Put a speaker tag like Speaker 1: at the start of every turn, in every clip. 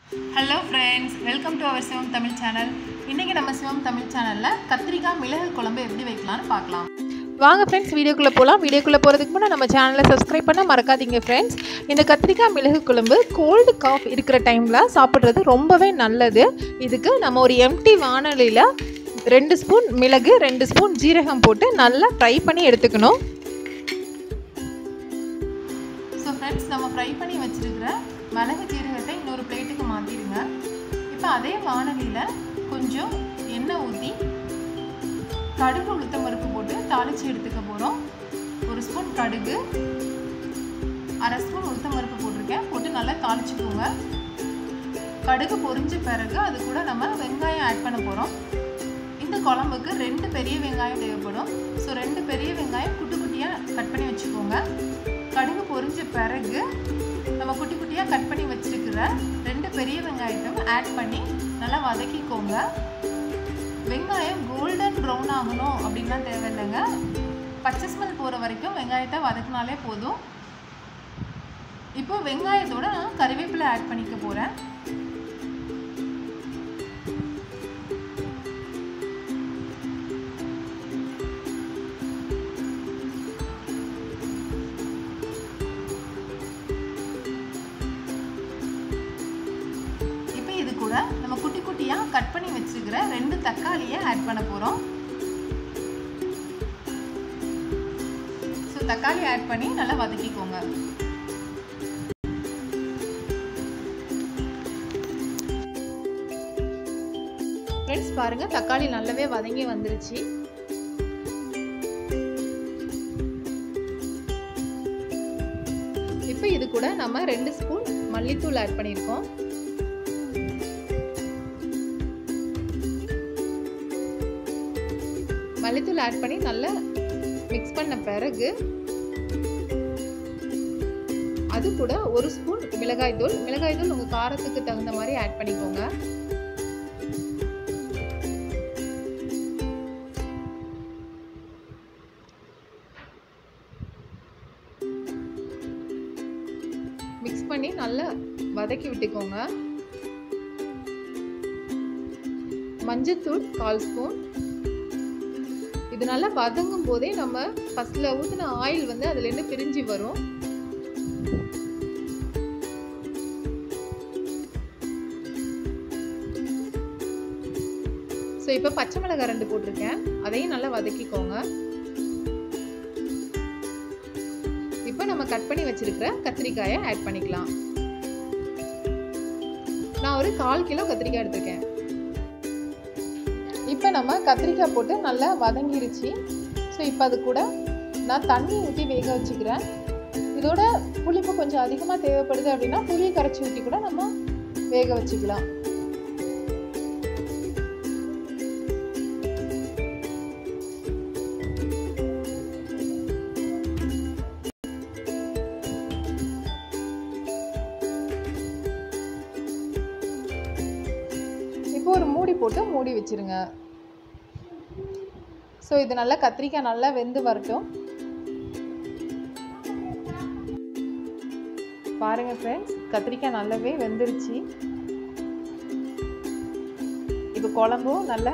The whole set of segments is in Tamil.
Speaker 1: hello friends welcome to our Sivam Tamil channel இன்றைக்கி நம்ம சிவம் தமிழ் சேனலில் கத்திரிக்காய் மிளகு குழம்பு எப்படி வைக்கலாம்னு பார்க்கலாம்
Speaker 2: வாங்க ஃப்ரெண்ட்ஸ் வீடியோக்குள்ளே போகலாம் வீடியோக்குள்ளே போகிறதுக்கு முன்னாடி நம்ம சேனலை சப்ஸ்கிரைப் பண்ண மறக்காதீங்க ஃப்ரெண்ட்ஸ் இந்த கத்திரிக்காய் மிளகு குழம்பு கோல்டு காஃப் இருக்கிற டைமில் சாப்பிட்றது ரொம்பவே நல்லது இதுக்கு நம்ம ஒரு எம்டி வானொலியில் ரெண்டு ஸ்பூன் மிளகு ரெண்டு ஸ்பூன் ஜீரகம் போட்டு நல்லா ஃப்ரை பண்ணி எடுத்துக்கணும்
Speaker 1: ஸோ ஃப்ரெண்ட்ஸ் நம்ம ஃப்ரை பண்ணி வச்சுருக்கிற மிளகு ஜீரகத்தை இன்னொரு பிளேட்டுக்கு மாற்றிடுங்க இப்போ அதே வானலியில் கொஞ்சம் எண்ணெய் ஊற்றி கடுகு உளுத்தம் பருப்பு போட்டு தாளித்து எடுத்துக்க போகிறோம் ஒரு ஸ்பூன் கடுகு அரை ஸ்பூன் உளுத்தம் பருப்பு போட்டிருக்கேன் போட்டு நல்லா தாளிச்சுக்கோங்க கடுகு பொரிஞ்ச பிறகு அது கூட நம்ம வெங்காயம் ஆட் பண்ண போகிறோம் இந்த குழம்புக்கு ரெண்டு பெரிய வெங்காயம் தேவைப்படும் ஸோ ரெண்டு பெரிய வெங்காயம் குட்டி குட்டியாக கட் பண்ணி வச்சுக்கோங்க கடுகு பொரிஞ்ச பிறகு நம்ம குட்டி குட்டியாக கட் பண்ணி வச்சுருக்கிற ரெண்டு பெரிய வெங்காயத்தையும் ஆட் பண்ணி நல்லா வதக்கிக்கோங்க வெங்காயம் கோல்டன் ப்ரௌன் ஆகணும் அப்படின்லாம் தேவையில்லைங்க பச்சை ஸ்மெல் போகிற வரைக்கும் வெங்காயத்தை வதக்கினாலே போதும் இப்போ வெங்காயத்தோட நான் கறிவேப்பிலை ஆட் பண்ணிக்க போகிறேன் இப்போ இது கூட நம்ம குட்டி குட்டியாக கட் பண்ணி வச்சுருக்கிற ரெண்டு தக்காளியை ஆட் பண்ண போகிறோம் ஸோ தக்காளி ஆட் பண்ணி நல்லா வதக்கிக்கோங்க
Speaker 2: ஃப்ரெண்ட்ஸ் பாருங்கள் தக்காளி நல்லாவே வதங்கி வந்துருச்சு இப்போ இது கூட நம்ம ரெண்டு ஸ்பூன் மல்லித்தூள் ஆட் பண்ணியிருக்கோம் மல்லித்தூள் ஆட் பண்ணி நல்லா மிக்ஸ் பண்ண பிறகு அது கூட ஒரு ஸ்பூன் மிளகாய் தூள் மிளகாய் தூள் உங்கள் காரத்துக்கு தகுந்த மாதிரி ஆட் பண்ணிக்கோங்க மிக்ஸ் பண்ணி நல்லா வதக்கி விட்டுக்கோங்க மஞ்சத்தூள் கால் ஸ்பூன் இது நல்லா வதங்கும் போதே நம்ம ஃபஸ்ட்டில் ஊற்றின ஆயில் வந்து அதுலேருந்து பிரிஞ்சு வரும் ஸோ இப்போ பச்சை மிளகாய் ரெண்டு போட்டிருக்கேன் அதையும் நல்லா வதக்கிக்கோங்க இப்போ நம்ம கட் பண்ணி வச்சிருக்கிற கத்திரிக்காயை ஆட் பண்ணிக்கலாம் நான் ஒரு கால் கிலோ கத்திரிக்காய் எடுத்திருக்கேன் இப்போ நம்ம கத்திரிக்காய் போட்டு நல்லா வதங்கிருச்சு ஸோ இப்போ அது கூட நான் தண்ணி ஊற்றி வேக வச்சுக்கிறேன் இதோட புளிப்பு கொஞ்சம் அதிகமாக தேவைப்படுது அப்படின்னா புளியை கரைச்சி ஊற்றி கூட நம்ம வேக வச்சுக்கலாம் இப்போ ஒரு மூடி போட்டு மூடி வச்சிருங்க ஸோ இது நல்லா கத்திரிக்காய் நல்லா வெந்து வரட்டும் பாருங்க ஃப்ரெண்ட்ஸ் கத்திரிக்காய் நல்லாவே வெந்துருச்சு இப்போ குழம்பும் நல்லா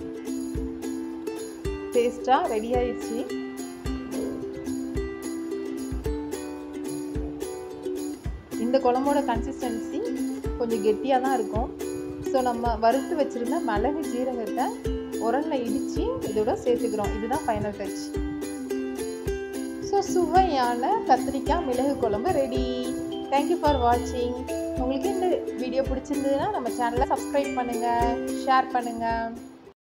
Speaker 2: டேஸ்டாக ரெடி ஆயிடுச்சு இந்த குழம்போட கன்சிஸ்டன்சி கொஞ்சம் கெட்டியாக தான் இருக்கும் ஸோ நம்ம வறுத்து வச்சுருந்த மிளகு ஜீரகத்தை உரலில் இடித்து இதோட சேர்த்துக்கிறோம் இதுதான் ஃபைனல் டச் ஸோ சுவையான கத்திரிக்காய் மிளகு குழம்பு ரெடி தேங்க்யூ ஃபார் வாட்சிங் உங்களுக்கு இந்த வீடியோ பிடிச்சிருந்ததுன்னா நம்ம சேனலை சப்ஸ்கிரைப் பண்ணுங்கள் ஷேர் பண்ணுங்கள்